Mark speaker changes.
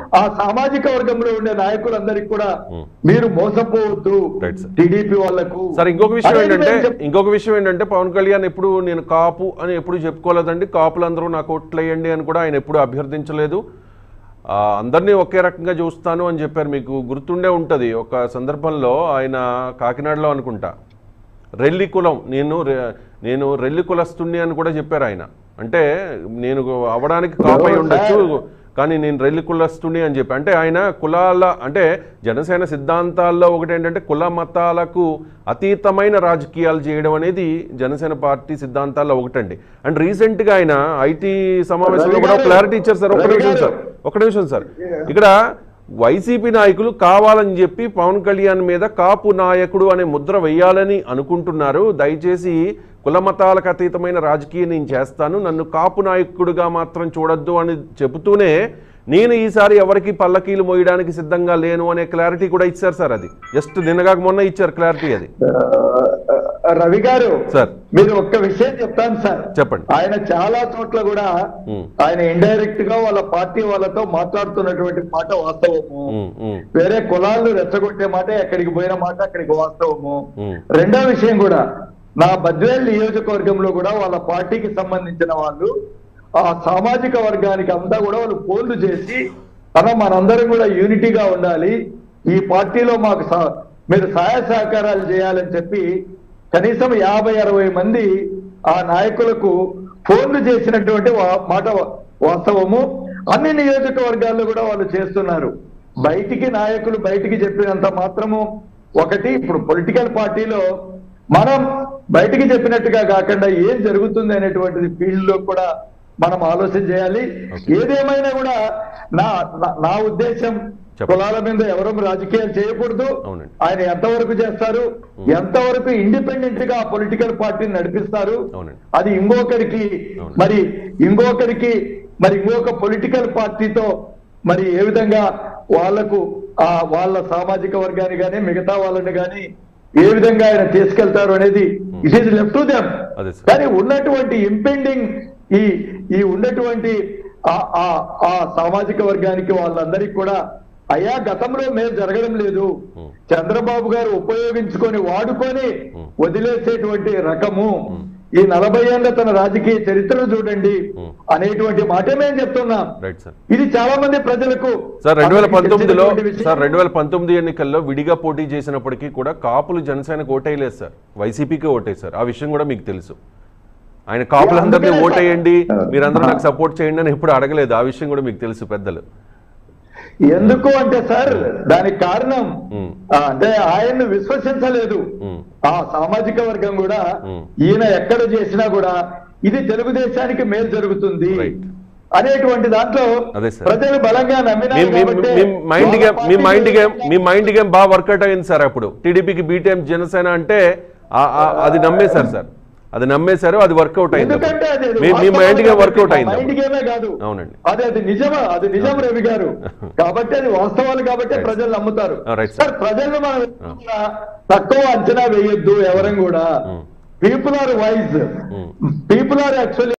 Speaker 1: ఆ సామాజిక వర్గంలో ఉండే నాయకులందరికీ కూడా
Speaker 2: Hmm.
Speaker 1: మీరు మోసపోవద్దు
Speaker 2: Right, sir.
Speaker 1: టీడీపీ వాళ్ళకు
Speaker 2: సార్ ఇంకొక విషయం
Speaker 1: అనేది
Speaker 2: ఏంటంటే
Speaker 1: మేము చెప్-
Speaker 2: ఇంకొక విషయం ఏంటంటే పవన్ కళ్యాణ్ ఎప్పుడు నేను కాపు అని ఎప్పుడు చెప్పుకోలేదండి కాపులందరూ నాకు ఓట్లు వేయండి అని కూడా ఆయన ఎప్పుడు అభ్యర్థించలేదు ఆ, అందరినీ ఒకే రకంగా చూస్తాను అని చెప్పారు మీకు గుర్తుండే ఉంటుంది ఒక సందర్భంలో ఆయన కాకినాడలో అనుకుంటా రెల్లి కులం నేను రె- నేను రెల్లి కులస్తుణ్ణి అని కూడా చెప్పారు ఆయన అంటే నేను అవడానికి కాపై ఉండొచ్చు కానీ నేను రెల్లి కులస్తుని అని చెప్పి అంటే ఆయన కులాల అంటే జనసేన సిద్ధాంతాల్లో ఒకటి ఏంటంటే కుల మతాలకు అతీతమైన రాజకీయాలు చేయడం అనేది జనసేన పార్టీ సిద్ధాంతాల్లో ఒకటండి అండ్ రీసెంట్గా ఆయన ఐటీ సమావేశంలో కూడా క్లారిటీ ఇచ్చారు సార్ ఒక నిమిషం సార్ ఒక నిమిషం సార్ ఇక్కడ వైసీపీ నాయకులు కావాలని చెప్పి పవన్ కళ్యాణ్ మీద కాపు నాయకుడు అనే ముద్ర వేయాలని అనుకుంటున్నారు దయచేసి కుల మతాలకు అతీతమైన రాజకీయం నేను చేస్తాను నన్ను కాపు నాయకుడిగా మాత్రం చూడొద్దు అని చెబుతూనే నేను ఈసారి ఎవరికి పల్లకీలు మోయడానికి సిద్ధంగా లేను అనే క్లారిటీ కూడా ఇచ్చారు సార్ అది జస్ట్ నిన్నగాక మొన్న ఇచ్చారు క్లారిటీ అది
Speaker 1: ఆ, రవి గారు
Speaker 2: సార్
Speaker 1: మీరు ఒక్క విషయం చెప్తాను సార్
Speaker 2: చెప్పండి
Speaker 1: ఆయన చాలా చోట్ల కూడా
Speaker 2: ఉమ్,
Speaker 1: ఆయన ఇండైరెక్ట్ గా వాళ్ళ పార్టీ వాళ్ళతో మాట్లాడుతున్నటువంటి మాట వాస్తవము
Speaker 2: ఉమ్, ఉమ్,
Speaker 1: వేరే కులాలను రెచ్చగొట్టే మాట ఎక్కడికి పోయిన మాట అక్కడికి వాస్తవము
Speaker 2: ఉమ్,
Speaker 1: రెండో విషయం కూడా నా బద్వేల్ నియోజకవర్గంలో కూడా వాళ్ళ పార్టీకి సంబంధించిన వాళ్ళు ఆ సామాజిక వర్గానికి అంతా కూడా వాళ్ళు ఫోన్లు చేసి అన్న మనందరం కూడా యూనిటీగా ఉండాలి ఈ పార్టీలో మాకు సహ- మీరు సహాయ సహకారాలు చేయాలని చెప్పి కనీసం యాభై అరవై మంది ఆ నాయకులకు ఫోన్లు చేసినటువంటి వా- మాట వా- వాస్తవము అన్ని నియోజకవర్గాల్లో కూడా వాళ్ళు చేస్తున్నారు బయటికి నాయకులు బయటికి చెప్పినంత మాత్రము ఒకటి ఇప్పుడు పొలిటికల్ పార్టీలో మనం బయటికి చెప్పినట్టుగా కాకుండా ఏం జరుగుతుంది అనేటువంటిది ఫీల్డ్ లో కూడా మనం ఆలోచన చేయాలి ఏదేమైనా కూడా నా నా- నా ఉద్దేశం
Speaker 2: చెప్పండి.
Speaker 1: కులాల మీద ఎవరు రాజకీయాలు చేయకూడదు
Speaker 2: అవునండి.
Speaker 1: ఆయన ఎంతవరకు చేస్తారు ఎంతవరకు ఇండిపెండెంట్ గా పొలిటికల్ పార్టీని నడిపిస్తారు
Speaker 2: అవునండి
Speaker 1: అది ఇంకొకరికి
Speaker 2: అవును.
Speaker 1: మరి ఇంకొకరికి మరి ఇంకొక పొలిటికల్ పార్టీతో మరి ఏ విధంగా వాళ్లకు ఆ వాళ్ళ సామాజిక వర్గాన్ని కానీ మిగతా వాళ్ళని కానీ ఏ విధంగా ఆయన తీసుకెళ్తారు అనేది it is left to them
Speaker 2: అదే సార్.
Speaker 1: కానీ ఉన్నటువంటి ఇంపెండింగ్ ఈ ఈ ఉన్నటువంటి ఆ ఆ ఆ సామాజిక వర్గానికి వాళ్ళందరికీ కూడా అయ్యా గతంలో మేలు జరగడం లేదు
Speaker 2: Hmm.
Speaker 1: చంద్రబాబు గారు ఉపయోగించుకొని వాడుకొని
Speaker 2: Hmm.
Speaker 1: వదిలేసేటువంటి రకము ఈ నలభై ఏళ్ల తన రాజకీయ చరిత్రను చూడండి
Speaker 2: Hmm.
Speaker 1: అనేటువంటి మాట మేము చెప్తున్నాం
Speaker 2: రైట్ సార్
Speaker 1: ఇది చాలా మంది ప్రజలకు
Speaker 2: సార్ రెండు వేల
Speaker 1: అందరికీ
Speaker 2: పంతొమ్మిదిలో
Speaker 1: తెలిసినటువంటి విషయం.
Speaker 2: సార్ రెండు వేల పంతొమ్మిది ఎన్నికల్లో విడిగా పోటీ చేసినప్పటికీ కూడా కాపులు జనసేనకు ఓటేయలేదు సార్ వైసీపీకే ఓటేశారు ఆ విషయం కూడా మీకు తెలుసు ఆయన కాపులందరినీ
Speaker 1: అందుకనే సార్.
Speaker 2: ఓటేయండి మీరందరూ నాకు సపోర్ట్ చేయండి అని ఎప్పుడు అడగలేదు ఆ విషయం కూడా మీకు తెలుసు పెద్దలు
Speaker 1: ఎందుకు అంటే సార్ దానికి కారణం
Speaker 2: ఉమ్,
Speaker 1: ఆ, అంటే ఆయన్ను విశ్వసించలేదు
Speaker 2: ఉమ్,
Speaker 1: ఆ సామాజిక వర్గం కూడా
Speaker 2: Hmm.
Speaker 1: ఈయన ఎక్కడ చేసినా కూడా ఇది తెలుగుదేశానికి మేలు జరుగుతుంది
Speaker 2: Right.
Speaker 1: అనేటువంటి దాంట్లో
Speaker 2: అదే సార్.
Speaker 1: ప్రజలు బలంగా
Speaker 2: మీ
Speaker 1: నమ్మినారు
Speaker 2: మీ-
Speaker 1: కాబట్టే
Speaker 2: మీ మైండ్
Speaker 1: వాళ్ళ
Speaker 2: గేమ్ మీ
Speaker 1: పార్టీ
Speaker 2: మైండ్ గేమ్
Speaker 1: విధంగా
Speaker 2: మీ మైండ్ గేమ్ బాగా వర్కౌట్ అయింది సార్ అప్పుడు టీడీపీకి బీటీఎం జనసేన అంటే ఆ- ఆ- అది నమ్మేశారు సార్ అది నమ్మేశారు అది వర్కౌట్ అయింది అప్పుడు.
Speaker 1: ఎందుకంటే అది
Speaker 2: మీ మీ మైండ్ గేమ్ వర్కౌట్ అయింది
Speaker 1: మైండ్
Speaker 2: అప్పుడు.
Speaker 1: గేమే కాదు
Speaker 2: అవునండి
Speaker 1: అదే అది నిజమా అది నిజం రవి గారు కాబట్టి అది వాస్తవాలు కాబట్టి
Speaker 2: Right.
Speaker 1: ప్రజలు నమ్ముతారు
Speaker 2: Ah, right, sir.
Speaker 1: సార్ ప్రజలను మనం ఎప్పుడు తక్కువ అంచనా వేయొద్దు ఎవరం కూడా
Speaker 2: Hmm.
Speaker 1: People are wise
Speaker 2: Hmm.
Speaker 1: People are actually